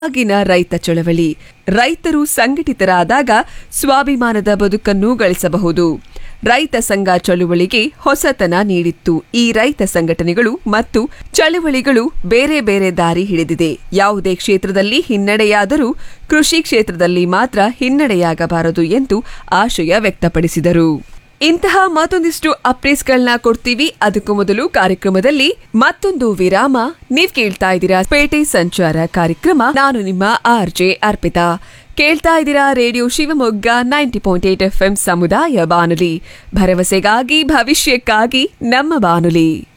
ಆಗಿನ ರೈತ ಚಳವಳಿ ರೈತರು ಸಂಘಟಿತರಾದಾಗ ಸ್ವಾಭಿಮಾನದ ಬದುಕನ್ನು ಗಳಿಸಬಹುದು ರೈತ ಸಂಘ ಚಳುವಳಿಗೆ ಹೊಸತನ ನೀಡಿತ್ತು ಈ ರೈತ ಸಂಘಟನೆಗಳು ಮತ್ತು ಚಳುವಳಿಗಳು ಬೇರೆ ಬೇರೆ ದಾರಿ ಹಿಡಿದಿದೆ ಯಾವುದೇ ಕ್ಷೇತ್ರದಲ್ಲಿ ಹಿನ್ನಡೆಯಾದರೂ ಕೃಷಿ ಕ್ಷೇತ್ರದಲ್ಲಿ ಮಾತ್ರ ಹಿನ್ನಡೆಯಾಗಬಾರದು ಎಂದು ಆಶಯ ವ್ಯಕ್ತಪಡಿಸಿದರು ಇಂತಹ ಮತ್ತೊಂದಿಷ್ಟು ಅಪ್ಡೇಟ್ಸ್ಗಳನ್ನ ಕೊಡ್ತೀವಿ ಅದಕ್ಕೂ ಮೊದಲು ಕಾರ್ಯಕ್ರಮದಲ್ಲಿ ಮತ್ತೊಂದು ವಿರಾಮ ನೀವ್ ಕೇಳ್ತಾ ಇದ್ದೀರಾ ಪೇಟೆ ಸಂಚಾರ ಕಾರ್ಯಕ್ರಮ ನಾನು ನಿಮ್ಮ ಆರ್ ಜೆ ಅರ್ಪಿತಾ ಕೇಳ್ತಾ ಇದ್ದೀರಾ radio Shivamogga ninety point eight F ಸಮುದಾಯ ಬಾನುಲಿ ಭರವಸೆಗಾಗಿ ಭವಿಷ್ಯಕ್ಕಾಗಿ ನಮ್ಮ ಬಾನುಲಿ